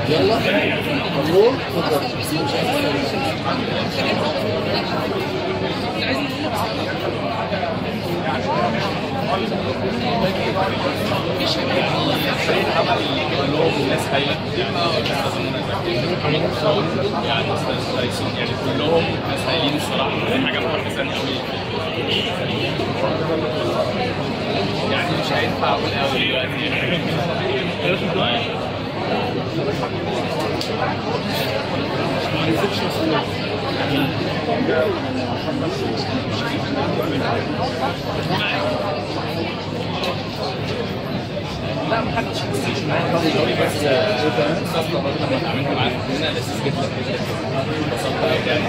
يلا مبروك اتفضل الناس هايله يعني كويسين يعني كلهم ناس هايلين الصراحه دي حاجه محفزاني قوي يعني مش هينفع اقول قوي دلوقتي لا ما حدش حسيش ان هو قوي قوي بس اصلا برضه لما اتعاملت معاه في هنا لذيذ جدا جدا انبسطت قوي يعني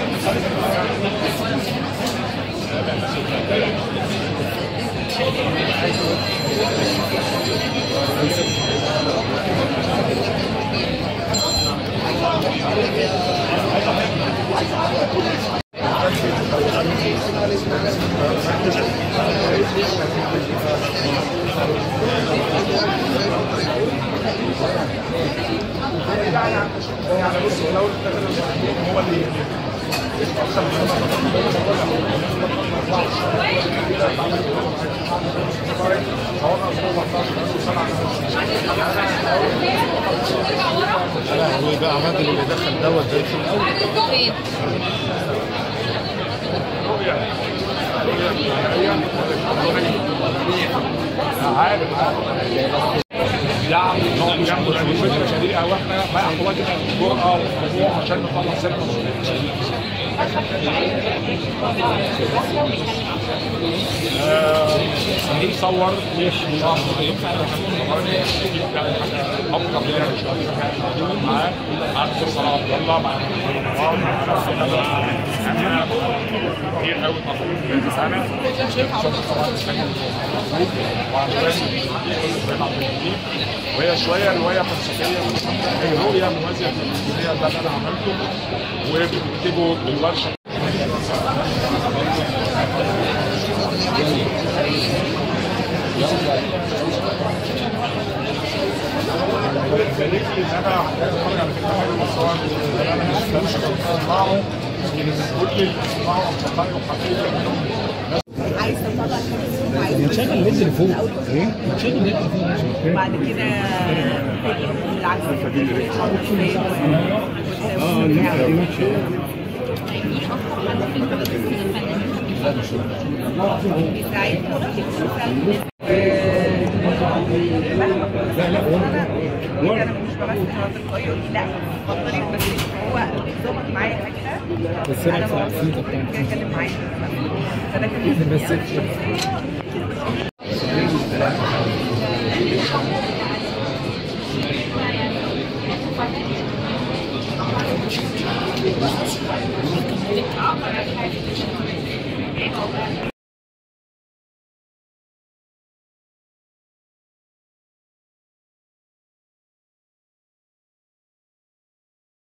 هو بقى الراجل اللي دخل دوت زي في الاول فين؟ دعم نقعد جنبه لان الفكره شديده قوي احنا مع اخواتنا جرأه وطموح عشان نطلع سينما هنصور مش شهر افضل يعني شويه معاه مع الدكتور صلاح عبد الله مع مروان مع كتير قوي مطلوب معانا وهي شويه روايه فلسفيه هي رؤيه موازيه للرؤيه ده اللي انا عملته وبنكتبه بالورشه خليك ان انا اتفرج على فيلم حلو بس هو انا مش مش بسمعه كل اللي بسمعه اصدقائي وحبيبي منهم عايز تطلع كام عايز نشغل النت اللي فوق ايه؟ نشغل النت اللي فوق بعد كده بالعكس اه النت دي وحشه لا لا انا مش بمثل هو تلقائي يقول لي لا بطلي بس هو ظبط معايا فجأة بس انا انا بصراحه مبسوطة كده اتكلم معايا فده كان بس